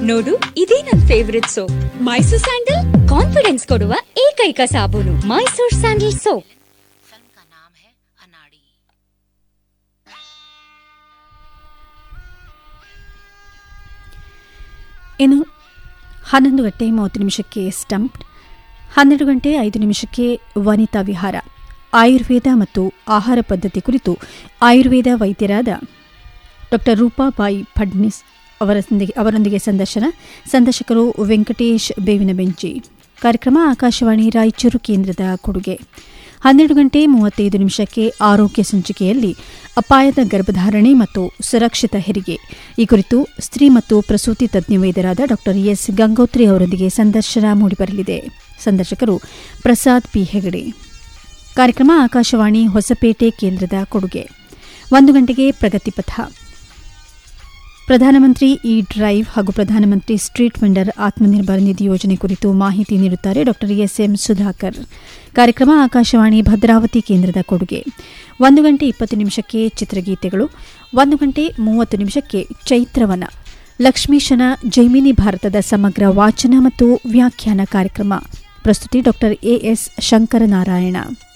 ನೋಡು ಇದೇ ನನ್ favourite soap Mysore sandal confidence ಕೊಡುವ ಏಕೈಕ ಸಾಬೂನು ಮೈಸೂರ್ ಸ್ಯಾಂಡಲ್ ಸೋಪ್ फिल्म का नाम है अनाड़ी ಇನ್ನು ಹನ್ನೊಂದು ಗಂಟೆ ಮೂವತ್ತು ನಿಮಿಷಕ್ಕೆ ಸ್ಟಂಪ್ ಹನ್ನೆರಡು ಗಂಟೆ ಐದು ನಿಮಿಷಕ್ಕೆ ವನಿತಾ ವಿಹಾರ ಆಯುರ್ವೇದ ಮತ್ತು ಆಹಾರ ಪದ್ಧತಿ ಕುರಿತು ಆಯುರ್ವೇದ ವೈದ್ಯರಾದ ಡಾಕ್ಟರ್ ರೂಪಾಬಾಯಿ ಫಡ್ನಿಸ್ ಅವರೊಂದಿಗೆ ಅವರೊಂದಿಗೆ ಸಂದರ್ಶನ ಸಂದರ್ಶಕರು ವೆಂಕಟೇಶ್ ಬೇವಿನ ಬೆಂಚಿ ಕಾರ್ಯಕ್ರಮ ಆಕಾಶವಾಣಿ ರಾಯಚೂರು ಕೇಂದ್ರದ ಕೊಡುಗೆ ಹನ್ನೆರಡು ಗಂಟೆ ಮೂವತ್ತೈದು ನಿಮಿಷಕ್ಕೆ ಆರೋಗ್ಯ ಸಂಚಿಕೆಯಲ್ಲಿ ಅಪಾಯದ ಗರ್ಭಧಾರಣೆ ಮತ್ತು ಸುರಕ್ಷಿತ ಹೆರಿಗೆ ಈ ಕುರಿತು ಸ್ತ್ರೀ ಮತ್ತು ಪ್ರಸೂತಿ ತಜ್ಞ ವೈದ್ಯರಾದ ಡಾಕ್ಟರ್ ಎಸ್ ಗಂಗೋತ್ರಿ ಅವರೊಂದಿಗೆ ಸಂದರ್ಶನ ಮೂಡಿಬರಲಿದೆ ಸಂದರ್ಶಕರು ಪ್ರಸಾದ್ ಪಿ ಹೆಗಡೆ ಕಾರ್ಯಕ್ರಮ ಆಕಾಶವಾಣಿ ಹೊಸಪೇಟೆ ಕೇಂದ್ರದ ಕೊಡುಗೆ ಒಂದು ಗಂಟೆಗೆ ಪ್ರಗತಿಪಥ ಪ್ರಧಾನಮಂತ್ರಿ ಇ ಡ್ರೈವ್ ಹಾಗೂ ಪ್ರಧಾನಮಂತ್ರಿ ಸ್ಟ್ರೀಟ್ ವೆಂಡರ್ ಆತ್ಮನಿರ್ಭರ್ ನಿಧಿ ಯೋಜನೆ ಕುರಿತು ಮಾಹಿತಿ ನೀಡುತ್ತಾರೆ ಡಾಕ್ಟರ್ ಎಸ್ಎಂ ಸುಧಾಕರ್ ಕಾರ್ಯಕ್ರಮ ಆಕಾಶವಾಣಿ ಭದ್ರಾವತಿ ಕೇಂದ್ರದ ಕೊಡುಗೆ ಒಂದು ಗಂಟೆ ಇಪ್ಪತ್ತು ನಿಮಿಷಕ್ಕೆ ಚಿತ್ರಗೀತೆಗಳು ಒಂದು ಗಂಟೆ ಮೂವತ್ತು ನಿಮಿಷಕ್ಕೆ ಚೈತ್ರವನ ಲಕ್ಷ್ಮೀಶನ ಜೈಮಿನಿ ಭಾರತದ ಸಮಗ್ರ ವಾಚನ ಮತ್ತು ವ್ಯಾಖ್ಯಾನ ಕಾರ್ಯಕ್ರಮ ಪ್ರಸ್ತುತಿ ಡಾಕ್ಟರ್ ಎಎಸ್ ಶಂಕರನಾರಾಯಣ